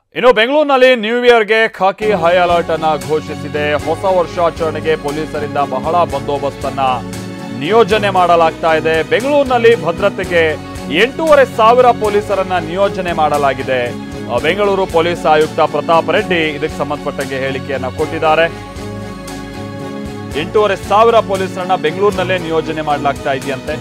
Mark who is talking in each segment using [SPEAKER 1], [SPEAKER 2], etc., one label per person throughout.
[SPEAKER 1] ಇನ್ನು ಬೆಂಗಳೂರಿನಲ್ಲಿ ನ್ಯೂ ಇಯರ್ಗೆ ಖಾಕಿ ಹೈ ಅಲರ್ಟ್ ಅನ್ನ ಘೋಷಿಸಿದೆ ಹೊಸ ವರ್ಷಾಚರಣೆಗೆ ಪೊಲೀಸರಿಂದ ಬಹಳ ಬಂದೋಬಸ್ತನ್ನ ನಿಯೋಜನೆ ಮಾಡಲಾಗ್ತಾ ಇದೆ ಬೆಂಗಳೂರಿನಲ್ಲಿ ಭದ್ರತೆಗೆ ಎಂಟೂವರೆ ಸಾವಿರ ಪೊಲೀಸರನ್ನ ನಿಯೋಜನೆ ಮಾಡಲಾಗಿದೆ ಆ, ಬೆಂಗಳೂರು ಪೊಲೀಸ್ ಆಯುಕ್ತ ಪ್ರತಾಪ್ ರೆಡ್ಡಿ ಇದಕ್ಕೆ ಸಂಬಂಧಪಟ್ಟಂಗೆ ಹೇಳಿಕೆಯನ್ನ ಕೊಟ್ಟಿದ್ದಾರೆ ಎಂಟೂವರೆ ಸಾವಿರ ಪೊಲೀಸರನ್ನ ಬೆಂಗಳೂರಿನಲ್ಲೇ ನಿಯೋಜನೆ ಮಾಡಲಾಗ್ತಾ ಇದೆಯಂತೆ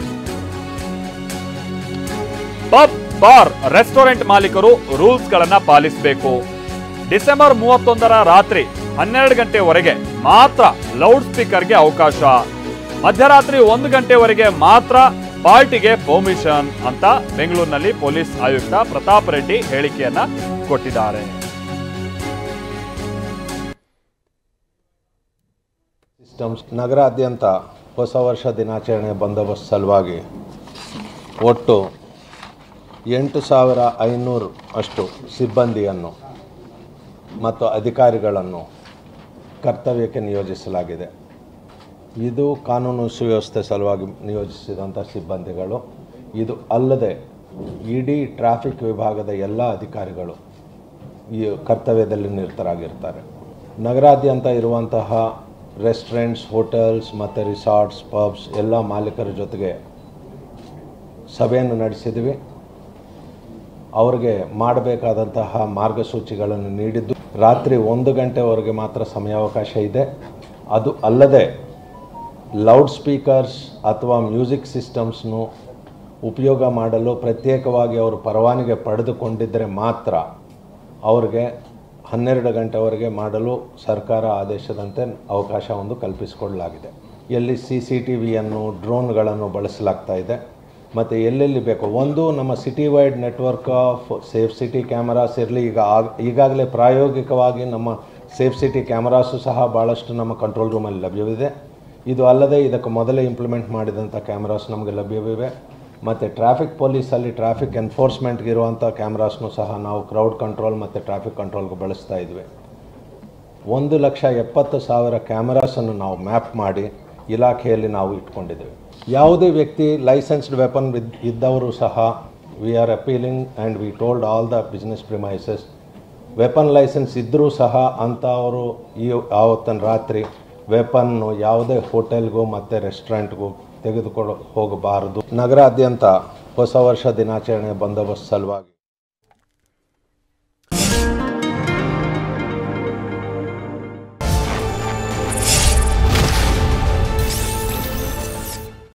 [SPEAKER 1] ಪಬ್ ಬಾರ್ ರೆಸ್ಟೋರೆಂಟ್ ಮಾಲೀಕರು ರೂಲ್ಸ್ ಗಳನ್ನ ಪಾಲಿಸಬೇಕು ಡಿಸೆಂಬರ್ ಮೂವತ್ತೊಂದರ ರಾತ್ರಿ ಹನ್ನೆರಡು ಗಂಟೆವರೆಗೆ ಮಾತ್ರ ಲೌಡ್ ಸ್ಪೀಕರ್ಗೆ ಅವಕಾಶ ಮಧ್ಯರಾತ್ರಿ ಒಂದು ಗಂಟೆವರೆಗೆ ಮಾತ್ರ ಪಾರ್ಟಿಗೆ ಪರ್ಮಿಷನ್ ಅಂತ ಬೆಂಗಳೂರಿನಲ್ಲಿ ಪೊಲೀಸ್ ಆಯುಕ್ತ ಪ್ರತಾಪ್ ರೆಡ್ಡಿ ಹೇಳಿಕೆಯನ್ನ ಕೊಟ್ಟಿದ್ದಾರೆ
[SPEAKER 2] ಸಿಸ್ಟಮ್ಸ್ ನಗರಾದ್ಯಂತ ಹೊಸ ವರ್ಷ ದಿನಾಚರಣೆ ಬಂದೋಬಸ್ತ್ ಸಲುವಾಗಿ ಒಟ್ಟು ಎಂಟು ಸಾವಿರ ಐನೂರು ಅಷ್ಟು ಸಿಬ್ಬಂದಿಯನ್ನು ಮತ್ತು ಅಧಿಕಾರಿಗಳನ್ನು ಕರ್ತವ್ಯಕ್ಕೆ ನಿಯೋಜಿಸಲಾಗಿದೆ ಇದು ಕಾನೂನು ಸುವ್ಯವಸ್ಥೆ ಸಲುವಾಗಿ ನಿಯೋಜಿಸಿದಂಥ ಸಿಬ್ಬಂದಿಗಳು ಇದು ಅಲ್ಲದೆ ಇಡೀ ಟ್ರಾಫಿಕ್ ವಿಭಾಗದ ಎಲ್ಲ ಅಧಿಕಾರಿಗಳು ಈ ಕರ್ತವ್ಯದಲ್ಲಿ ನಿರತರಾಗಿರ್ತಾರೆ ನಗರಾದ್ಯಂತ ಇರುವಂತಹ ರೆಸ್ಟೋರೆಂಟ್ಸ್ ಹೋಟೆಲ್ಸ್ ಮತ್ತು ರಿಸಾರ್ಟ್ಸ್ ಪಬ್ಸ್ ಎಲ್ಲ ಮಾಲೀಕರ ಜೊತೆಗೆ ಸಭೆಯನ್ನು ನಡೆಸಿದ್ವಿ ಅವ್ರಿಗೆ ಮಾಡಬೇಕಾದಂತಹ ಮಾರ್ಗಸೂಚಿಗಳನ್ನು ನೀಡಿದ್ದು ರಾತ್ರಿ ಒಂದು ಗಂಟೆವರೆಗೆ ಮಾತ್ರ ಸಮಯಾವಕಾಶ ಇದೆ ಅದು ಅಲ್ಲದೆ ಲೌಡ್ ಸ್ಪೀಕರ್ಸ್ ಅಥವಾ ಮ್ಯೂಸಿಕ್ ಸಿಸ್ಟಮ್ಸ್ನು ಉಪಯೋಗ ಮಾಡಲು ಪ್ರತ್ಯೇಕವಾಗಿ ಅವರು ಪರವಾನಗಿ ಪಡೆದುಕೊಂಡಿದ್ದರೆ ಮಾತ್ರ ಅವ್ರಿಗೆ ಹನ್ನೆರಡು ಗಂಟೆವರೆಗೆ ಮಾಡಲು ಸರ್ಕಾರ ಆದೇಶದಂತೆ ಅವಕಾಶ ಒಂದು ಕಲ್ಪಿಸಿಕೊಡಲಾಗಿದೆ ಎಲ್ಲಿ ಸಿ ಸಿ ಟಿ ವಿಯನ್ನು ಡ್ರೋನ್ಗಳನ್ನು ಬಳಸಲಾಗ್ತಾ ಇದೆ ಮತ್ತು ಎಲ್ಲೆಲ್ಲಿ ಬೇಕು ಒಂದು ನಮ್ಮ city wide network of safe city cameras ಇರಲಿ ಈಗ ಆಗ ಈಗಾಗಲೇ ಪ್ರಾಯೋಗಿಕವಾಗಿ ನಮ್ಮ ಸೇಫ್ ಸಿಟಿ ಕ್ಯಾಮರಾಸು ಸಹ ಭಾಳಷ್ಟು ನಮ್ಮ ಕಂಟ್ರೋಲ್ ರೂಮಲ್ಲಿ ಲಭ್ಯವಿದೆ ಇದು ಅಲ್ಲದೆ ಇದಕ್ಕೆ ಮೊದಲೇ ಇಂಪ್ಲಿಮೆಂಟ್ ಮಾಡಿದಂಥ ಕ್ಯಾಮ್ರಾಸ್ ನಮಗೆ ಲಭ್ಯವಿವೆ ಮತ್ತು ಟ್ರಾಫಿಕ್ ಪೊಲೀಸಲ್ಲಿ ಟ್ರಾಫಿಕ್ ಎನ್ಫೋರ್ಸ್ಮೆಂಟ್ಗೆ ಇರುವಂಥ ಕ್ಯಾಮ್ರಾಸ್ನು ಸಹ ನಾವು ಕ್ರೌಡ್ ಕಂಟ್ರೋಲ್ ಮತ್ತು ಟ್ರಾಫಿಕ್ ಕಂಟ್ರೋಲ್ಗೆ ಬಳಸ್ತಾ ಇದ್ವಿ ಒಂದು ಲಕ್ಷ ಎಪ್ಪತ್ತು ಸಾವಿರ ಕ್ಯಾಮರಾಸನ್ನು ನಾವು ಮ್ಯಾಪ್ ಮಾಡಿ ಇಲಾಖೆಯಲ್ಲಿ ನಾವು ಇಟ್ಕೊಂಡಿದ್ದೇವೆ ಯಾವುದೇ ವ್ಯಕ್ತಿ ಲೈಸೆನ್ಸ್ಡ್ ವೆಪನ್ ಇದ್ದವರು ಸಹ we are appealing and we told all the business premises weapon licence ಇದ್ದರೂ ಸಹ ಅಂಥವರು ಈ ಆವತ್ತಿನ ರಾತ್ರಿ ವೆಪನ್ನು ಯಾವುದೇ ಹೋಟೆಲ್ಗೂ ಮತ್ತು ರೆಸ್ಟೋರೆಂಟ್ಗೂ ತೆಗೆದುಕೊಂಡು ಹೋಗಬಾರದು ನಗರಾದ್ಯಂತ ಹೊಸ ವರ್ಷ ದಿನಾಚರಣೆ ಬಂದೋಬಸ್ತ್ ಸಲುವಾಗಿ